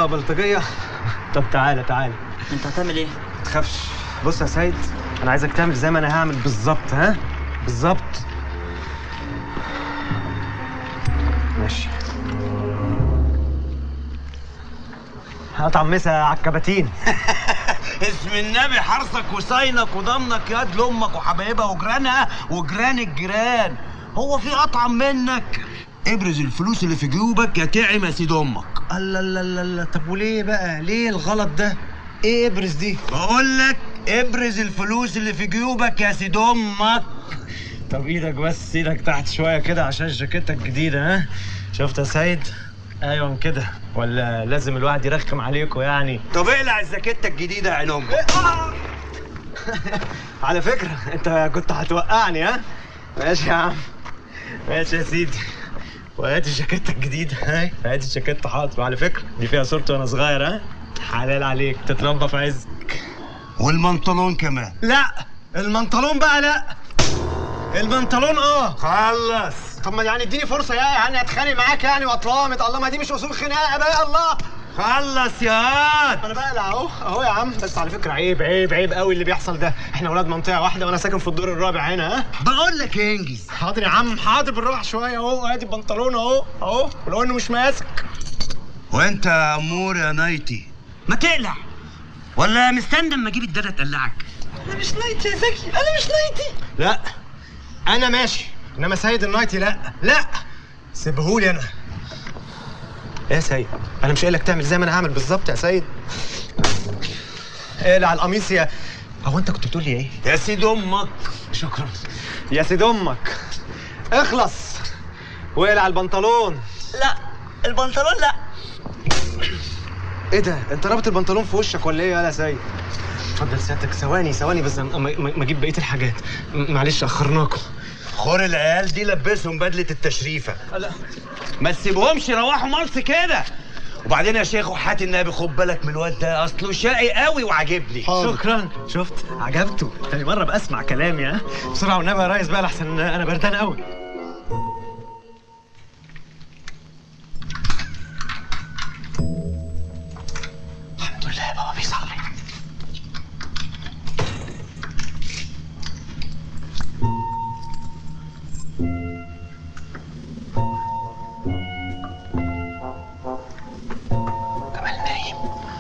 بلطجيه طب تعالى تعالى انت هتعمل ايه؟ ما تخافش بص يا سيد انا عايزك تعمل زي ما انا هعمل بالظبط ها بالظبط ماشي هقطع مسا على الكباتين اسم النبي حرصك وصينك وضمنك ياد لامك وحبايبها وجيرانها وجيران الجيران هو في اطعم منك ابرز الفلوس اللي في جيوبك يا تعم يا سيد امك الله الله الله الله طب وليه بقى ليه الغلط ده ايه ابرز دي بقول لك ابرز الفلوس اللي في جيوبك يا سيد امك طب ايدك بس ايدك تحت شويه كده عشان جاكيتك جديده ها شفت يا سيد ايوه كده ولا لازم الواحد يرخم عليكم يعني طب اقلع الزاكيته الجديده يا عين امك على فكره انت كنت هتوقعني ها ماشي يا عم ماشي يا سيدي وهات الجاكيته الجديده هاي هات الجاكيته حاضر وعلى فكره دي فيها صورتي وانا صغير ها حلال عليك تتربى في عزك والبنطلون كمان لا المنطلون بقى لا المنطلون اه خلص طب ما يعني اديني فرصه يا يعني اتخانق معاك يعني واتلامط الله ما دي مش اصول خناقه بقى الله خلص يا هاد انا بقلع اهو اهو يا عم بس على فكره عيب عيب عيب قوي اللي بيحصل ده احنا اولاد منطقه واحده وانا ساكن في الدور الرابع هنا ها بقول لك انجز حاضر يا عم حاضر بالراحه شويه اهو ادي البنطلون اهو اهو ولو انه مش ماسك وانت يا امور يا نايتي ما تقلع ولا مستني اما اجيب الداده تقلعك انا مش نايتي يا زكي انا مش نايتي لا انا ماشي انما سيد النايتي لا لا سيبهولي انا ايه يا سيد انا مش قايل لك تعمل زي ما انا هعمل بالظبط يا سيد اقلع القميص يا هو انت كنت بتقول لي ايه يا سيد امك شكرا يا سيد امك اخلص واقلع البنطلون لا البنطلون لا ايه ده انت رابط البنطلون في وشك ولا ايه يا سيد اتفضل سيادتك ثواني ثواني بس أما- ما ما اجيب بقيه الحاجات م- معلش اخرناكم خور العيال دي لبسهم بدله التشريفه لا ما تسيبهمش يروحوا ملص كده وبعدين يا شيخ وحات النبي خد بالك من الواد ده اصله شقي قوي وعاجبني شكرا شفت عجبته تاني مره بسمع كلامي ها بسرعه والنبي يا ريس بقى لحسن انا بردان قوي الحمد لله يا بابا بيصلي كمال نايم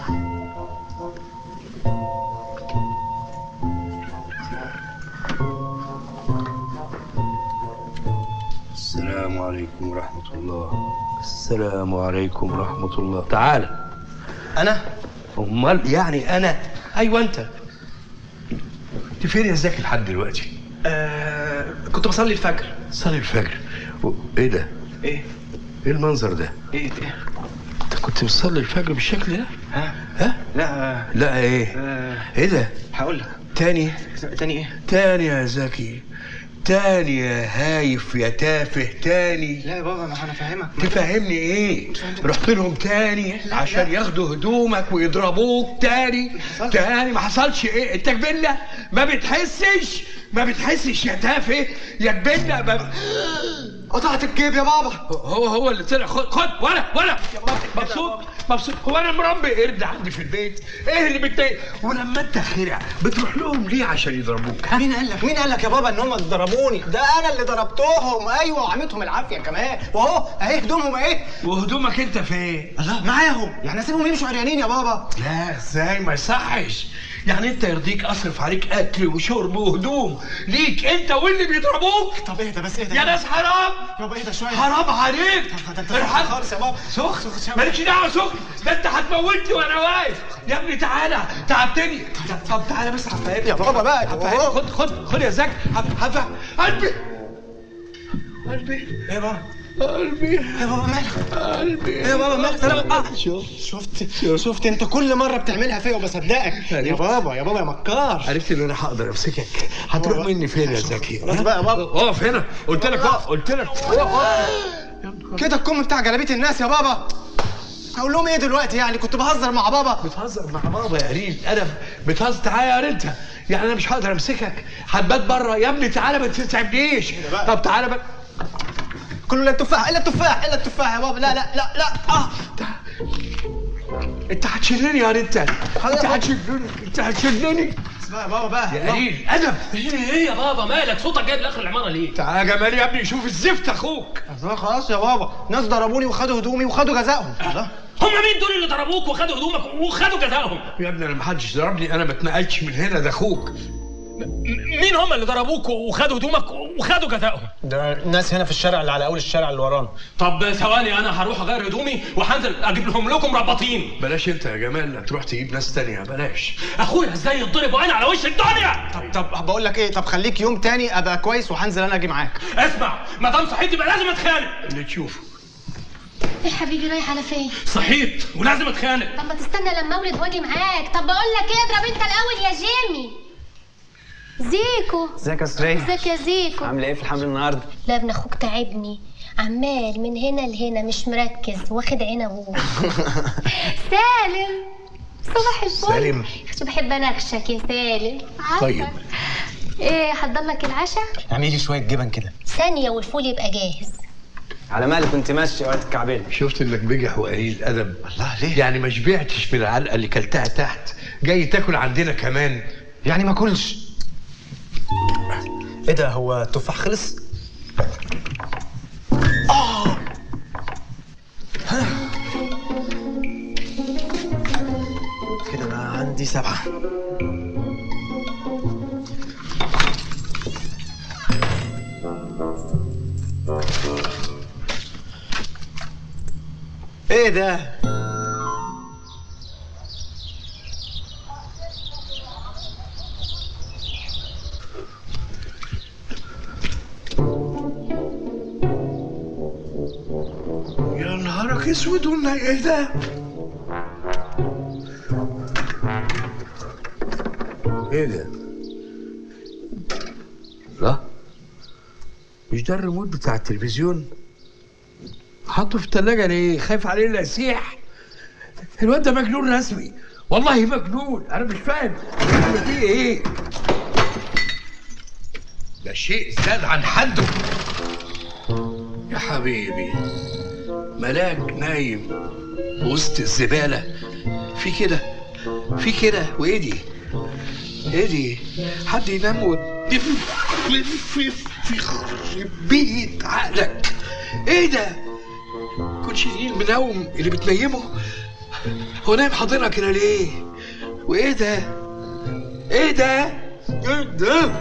السلام عليكم ورحمة الله السلام عليكم ورحمة الله تعال انا أمال يعني أنا أيوة أنت أنت فين يا زكي لحد دلوقتي؟ آه كنت بصلي الفجر صلي الفجر و... إيه ده؟ ايه إيه المنظر ده؟ ايه ايه أنت كنت بتصلي الفجر بالشكل ده؟ ها ها؟ لا لا إيه؟ آه إيه ده؟ هقول لك تاني تاني ايه تاني يا زكي تاني يا هايف يا تافه تاني لا يا بابا ما انا فاهمك تفهمني ايه رحت لهم تاني عشان ياخدوا هدومك ويضربوك تاني تاني ما حصلش ايه انت كبلة ما بتحسش ما بتحسش يا تافه يا كبلة ما قطعت الجيب يا بابا هو هو اللي طلع خد خد ولا ولا مبسوط مبسوط هو انا مربي قرد عندي في البيت ايه اللي بتضايق ولما انت خرع بتروح لهم ليه عشان يضربوك ها مين قال لك مين قال لك يا بابا ان هم ضربوني ده انا اللي ضربتهم ايوه وعملتهم العافيه كمان واهو اهي هدومهم اهي وهدومك انت فين الله معاهم يعني اسيبهم يمشوا عريانين يا بابا لا ازاي ما يصحش يعني انت يرضيك اصرف عليك اكل وشرب وهدوم ليك انت واللي بيضربوك طب اهدى بس اهدى يا ناس حرام يابا اهدى شويه حرام عليك ده انت ارحم. خالص يا بابا سخن سخن. مالكش دعوه سخن ده انت هتموتني وانا واقف يا ابني تعالى تعبتني طب تعالى بس هفهمك يا بابا بقى هفهمك. أهو. خد خد خد يا زكي هف- هفهم قلبي قلبي ايه يا بابا قلبي يا بابا مالك قلبي ايه يا بابا مالك انا آه. شوف شفت شفت انت كل مره بتعملها فيا وبصدقك يا بابا يا بابا يا مكار عرفت ان انا هقدر امسكك هتروح بابا. مني فين يا زكي خلاص بقى يا بابا. اقف هنا قلت لك اقف قلت لك اقف اقف. كده الكم بتاع جلابيه الناس يا بابا هقول لهم ايه دلوقتي يعني كنت بهزر مع بابا بتهزر مع بابا يا قريب انا بتهزر تعالى يا انت يعني انا مش هقدر امسكك هتبات بره يا ابني تعالى ما تتعبنيش بقى؟ طب تعالى بقى كله الا التفاح الا التفاح الا التفاح يا بابا لا لا لا لا اه انت هتشلني يا انت انت هتشلني انت هتشلني اسمع يا بابا بقى يا قليل ادب ايه ايه يا بابا مالك صوتك جايب لاخر العماره ليه تعال يا جمال يا ابني شوف الزفت اخوك الله خلاص يا بابا ناس ضربوني وخدوا هدومي وخدوا جزائهم الله. هم مين دول اللي ضربوك وخدوا هدومك وخدوا جزائهم يا ابني انا ما حدش ضربني انا ما اتنقلتش من هنا ده اخوك م- مين هم اللي ضربوك وخدوا هدومك وخدوا جزائهم ده ناس هنا في الشارع اللي على اول الشارع اللي ورانا طب ثواني انا هروح اغير هدومي وهنزل اجيب لهم لكم رباطين بلاش انت يا جمال تروح تجيب ناس تانية بلاش اخويا ازاي يتضرب وانا على وش الدنيا طب طب بقول لك ايه طب خليك يوم تاني ابقى كويس وهنزل انا اجي معاك اسمع ما دام صحيت يبقى لازم اتخانق اللي تشوفه يا حبيبي رايح على فين؟ صحيت ولازم اتخانق طب ما تستنى لما اولد واجي معاك طب بقول لك ايه اضرب انت الاول يا جيمي زيكو ازيك يا سري ازيك يا زيكو عامله ايه في الحمل النهارده لا ابن اخوك تعبني عمال من هنا لهنا مش مركز واخد عين ابوه سالم صباح الفل سالم. شو بحب اناقشك يا سالم عارفة. طيب. ايه حضر لك العشاء اعملي لي شويه جبن كده ثانية والفول يبقى جاهز على مالك كنت ماشي وقت الكعبين شفت انك بجح وقليل ادب الله ليه يعني ما شبعتش من العلقه اللي كلتها تحت جاي تاكل عندنا كمان يعني ما كلش ايه ده هو التفاح خلص اه كده انا عندي سبعة ايه ده يا نهارك اسود قلنا ايه ده ايه ده لا مش ده الريموت بتاع التلفزيون حطه في التلاجة ليه خايف عليه لا يسيح الواد ده مجنون رسمي والله مجنون انا مش فاهم اللي فيه ايه ده شيء زاد عن حده يا حبيبي ملاك نايم وسط الزبالة في كده في كده وايه دي ايه دي حد ينام و في في في خرب بيت عقلك ايه ده كنتش دي المنوم اللي بتنيمه هو نايم حاضنها كده ليه وايه ده ايه ده ايه ده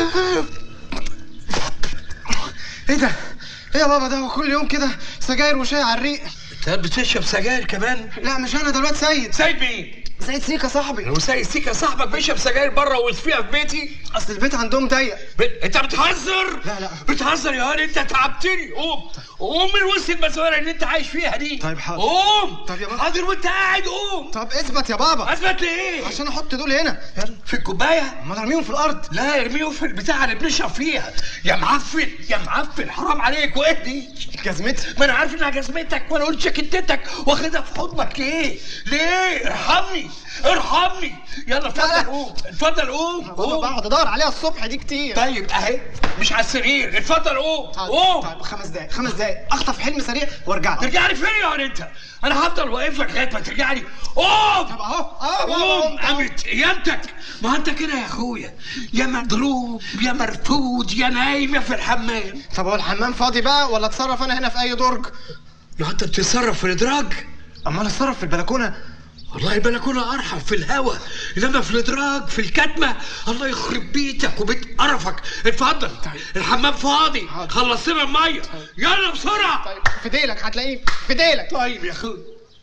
ايه ده ايه يا بابا ده هو كل يوم كده سجاير وشاي على الريق انت بتشرب سجاير كمان لا مش انا ده الواد سيد سيد مين سيد سيكا صاحبي لو سيد سيكا صاحبك بيشرب سجاير بره ويطفيها في بيتي اصل البيت عندهم ضيق ب... انت بتهزر لا، لا. بتهزر يا هاني انت تعبتني قوم قوم من وسط المسؤوليه اللي انت عايش فيها دي طيب حاضر. قوم طب يا بابا. حاضر وانت قاعد قوم طب اثبت يا بابا اثبت ليه عشان احط دول هنا في الكوبايه امال ارميهم في الارض لا ارميهم في البتاعه اللي بنشرب فيها يا معفن يا معفن حرام عليك واهدي جزمتي ما انا عارف انها جزمتك وانا قلت شكتتك واخدها في حضنك ليه؟ ليه؟ ارحمني ارحمني يلا لا. اتفضل قوم اتفضل قوم بابا قوم بقعد ادور عليها الصبح دي كتير طيب اهي مش على السرير اتفضل قوم طيب, قوم طيب خمس دقايق خمس دقايق اخطف حلم سريع وارجع لك ترجع لي فين يا ولد انت؟ انا هفضل واقف لك لغايه ما ترجع لي قوم طب اهو اهو بابا قوم قمت أهو. قامت قيامتك ما انت كده يا اخويا يا مضروب يا مرفوض يا نايم يا في الحمام طب هو الحمام فاضي بقى ولا اتصرف انا هنا في اي درج يا انت بتتصرف في الادراج امال اتصرف في البلكونه والله البلكونه ارحب في الهوا انما في الادراج في الكتمه الله يخرب بيتك وبيت قرفك اتفضل الحمام فاضي حاضر. خلص لنا الميه يلا بسرعه طيب في ديلك هتلاقيه في ديلك طيب يا اخوي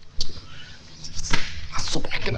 على الصبح كده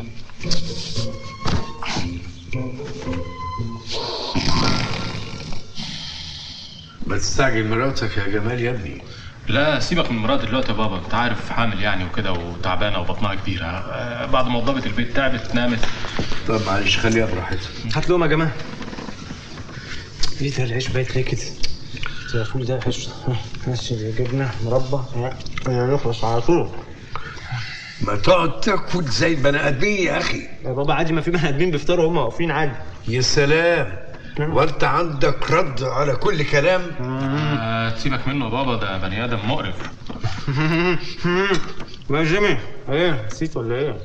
ما تستعجل مراتك يا جمال يا ابني لا سيبك من مراد دلوقتي يا بابا انت عارف حامل يعني وكده وتعبانه وبطنها كبيره آه، بعد ما وضبت البيت تعبت نامت طب معلش خليها براحتها هات لهم يا جماعه ايه ده العيش بايت ليه كده؟ ده الفول ده عيش ماشي جبنه مربى يعني نخلص على طول ما تقعد تاكل زي البني ادمين يا اخي يا بابا عادي ما في بني ادمين بيفطروا هم واقفين عادي يا سلام وانت عندك رد على كل كلام آه، سيبك منه يا بابا ده بني ادم مقرف يا جيمي ايه نسيت ولا ايه؟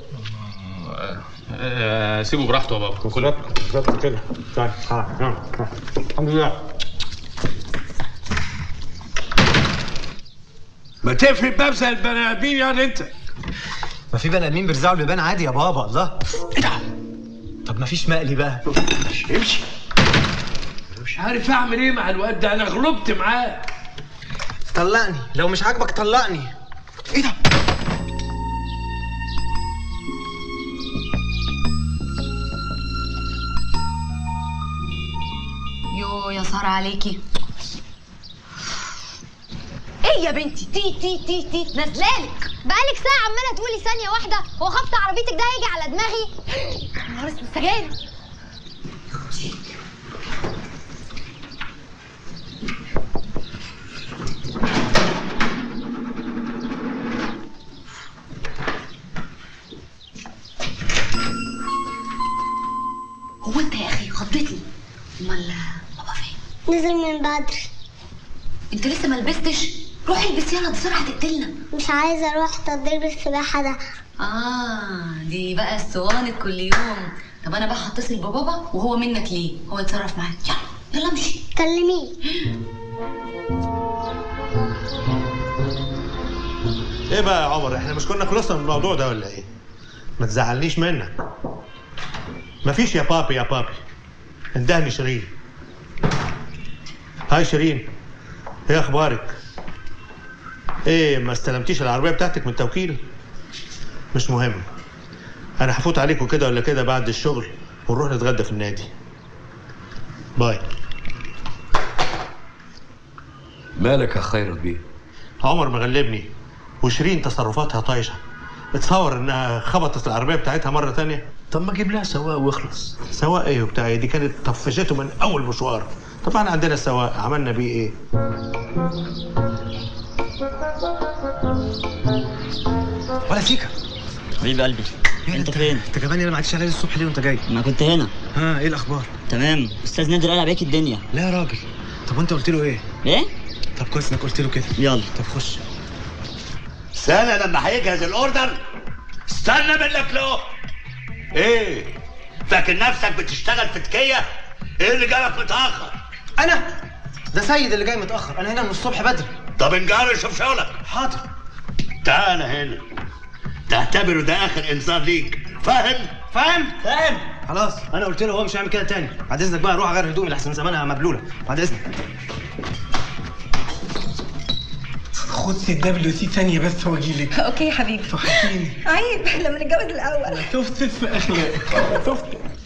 آه، سيبه براحته يا بابا كل بالظبط بالظبط كده طيب ها ها ها. الحمد لله ما تقفل الباب زي البني ادمين يعني انت ما في بني ادمين بيرزعوا البيبان عادي يا بابا الله ايه ده؟ طب ما فيش مقلي بقى امشي امشي أنا مش عارف اعمل ايه مع الواد ده انا غلبت معاه طلقني لو مش عاجبك طلقني ايه ده؟ يو يا سارة عليكي ايه يا بنتي تي تي تي تي نازلالك بقالك ساعة عمالة تقولي ثانية واحدة هو خبط عربيتك ده هيجي على دماغي نهار اسود سجاير هو انت يا اخي خضتني امال بابا فين نزل من بدري انت لسه ما لبستش روح البس يلا بسرعه هتقتلنا مش عايزة اروح تدريب السباحة ده اه دي بقى الصوانت كل يوم طب انا بقى هتصل ببابا وهو منك ليه هو يتصرف معاك يلا يلا امشي كلميه ايه بقى يا عمر احنا مش كنا خلصنا من الموضوع ده ولا ايه ما تزعلنيش منك مفيش يا بابي يا بابي اندهني شيرين هاي شيرين ايه اخبارك ايه ما استلمتيش العربيه بتاعتك من التوكيل مش مهم انا هفوت عليكم كده ولا كده بعد الشغل ونروح نتغدى في النادي باي مالك يا خيرت بيه عمر مغلبني وشيرين تصرفاتها طايشه اتصور انها خبطت العربيه بتاعتها مره تانية طب ما اجيب لها سواق واخلص سواق ايه وبتاع إيه؟ دي كانت طفشته من اول مشوار طبعا عندنا السواق عملنا بيه ايه ولا سيكا حبيب قلبي انت فين؟ انت كمان انا ما عدتش عليا الصبح ليه وانت جاي ما كنت هنا ها ايه الاخبار تمام استاذ نادر قال عليك الدنيا لا يا راجل طب وانت قلت له ايه ايه؟ طب كويس انك قلت له كده يلا طب خش استنى لما هيجهز الاوردر استنى منك له ايه فاكر نفسك بتشتغل في تكيه ايه اللي جالك متاخر انا ده سيد اللي جاي متاخر انا هنا من الصبح بدري طب انجار شوف شغلك حاضر تعال هنا تعتبره ده اخر انذار ليك فاهم فاهم فاهم خلاص انا قلت له هو مش هيعمل كده تاني بعد اذنك بقى روح اغير هدومي لحسن زمانها مبلوله بعد اذنك خد سي دبليو سي ثانية بس واجي لك اوكي يا حبيبي وحشتيني عيب لما نتجوز الاول شفت في اخلاق شفت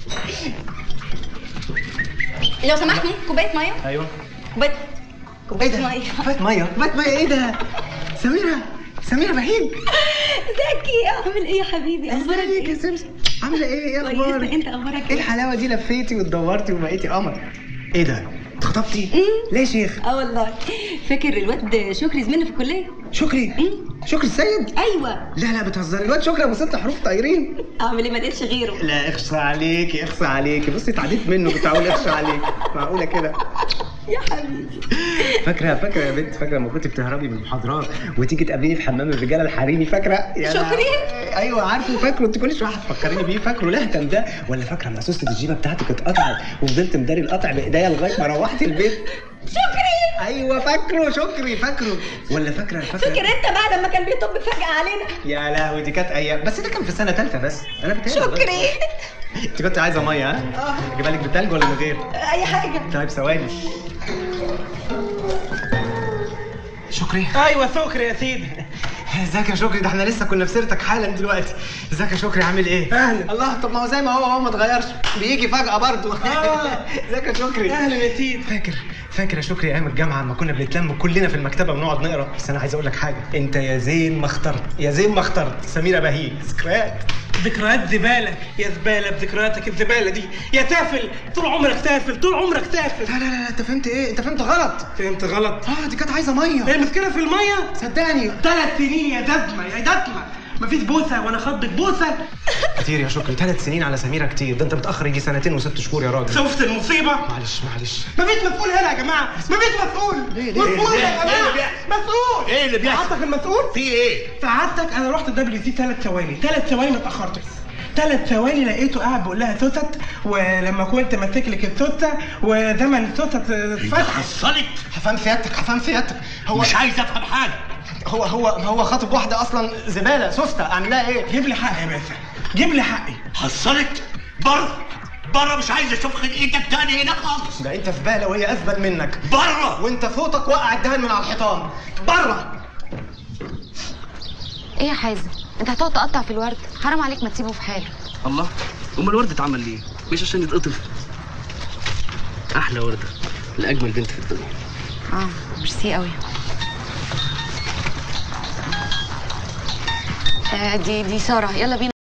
لو سمحت ممكن كوبايه ميه ايوه كوبايه ايه كوبايه ده ميه فات ميه فات ميه ايه ده سميره سميره بهيج زكي اعمل ايه يا حبيبي اخبارك ازيك يا ايه سمسم عامله ايه ايه كويسه اخبارك انت اخبارك ايه ايه الحلاوه دي لفيتي واتدورتي وبقيتي قمر ايه ده اتخطبتي ليه يا شيخ اه والله فاكر الواد شكري زميلنا في الكليه شكري شكري السيد ايوه لا لا بتهزري الواد شكري ابو ست حروف طايرين اعمل ايه ما لقيتش غيره لا اخصى عليكي اخصى عليكي بصي اتعديت منه كنت هقول اخصى عليكي معقوله كده يا حبيبي فاكره فاكره يا بنت فاكره لما كنت بتهربي من المحاضرات وتيجي تقابليني في حمام الرجاله الحريمي فاكره يا شكري؟ لا- ايوه عارفه فاكره انت كل شويه هتفكريني بيه فاكره لهتم ده ولا فاكره لما سوسه الجيبه بتاعتك اتقطعت وفضلت مداري القطع بايديا لغايه ما روحت البيت شكري ايوه فاكره شكري فاكره ولا فاكره فاكره فاكر انت بقى لما كان بيطب فجاه علينا يا لهوي دي كانت ايام بس ده كان في سنه ثالثه بس انا بتهيألي شكري انت كنت عايزه ميه ها؟ اجيبها لك بتلج ولا من غير؟ اي حاجه طيب ثواني شكري ايوه سكر يا سيدي ازيك يا شكري ده احنا لسه كنا في سيرتك حالا دلوقتي ازيك يا شكري عامل ايه أهلا. الله طب ما هو زي ما هو هو ما اتغيرش بيجي فجأة برضه آه. ازيك يا شكري اهلا يا سيدي فاكر فاكر يا شكري ايام الجامعه لما كنا بنتلم كلنا في المكتبه ونقعد نقرا بس انا عايز اقول لك حاجه انت يا زين ما اخترت يا زين ما اخترت سميره بهيج ذكريات ذكريات زبالة يا زبالة بذكرياتك الزبالة دي يا تافل طول عمرك تافل طول عمرك تافل لا لا لا انت فهمت ايه انت فهمت غلط فهمت غلط اه دي كانت عايزه ميه هي المشكلة في المية صدقني ثلاث سنين يا دزمة يا دزمة مفيش بوسه ولا خضك بوسه كتير يا شكري ثلاث سنين على سميره كتير ده انت متاخر يجي سنتين وست شهور يا راجل شفت المصيبه معلش معلش مفيش مسؤول هنا يا جماعه مفيش مسؤول ليه؟ مسؤول ليه؟ يا ليه اللي جماعه بيحصل؟ مسؤول ايه اللي بيحصل؟ سعادتك المسؤول في ايه؟ سعادتك انا رحت دبليو سي ثلاث ثواني ثلاث ثواني ما اتاخرتش ثلاث ثواني لقيته قاعد بيقول لها توتت ولما كنت ماسك لك التوته وزمن التوتت اتفتح حصلت هفهم سيادتك هفهم سيادتك هو مش عايز افهم حاجه هو هو هو خاطب واحده اصلا زباله سوسته اعمل لها ايه؟ جيب لي حقي يا باشا جيب لي حقي حصلت بره بره مش عايز اشوف خد ايدك تاني هنا خالص ده انت في بالة وهي اثبل منك بره وانت صوتك وقع الدهان من على الحيطان بره ايه يا حازم انت هتقعد تقطع في الورد حرام عليك ما تسيبه في حاله الله امال الورد اتعمل ليه مش عشان يتقطف احلى ورده لاجمل بنت في الدنيا اه ميرسي قوي آه دي دي ساره يلا بينا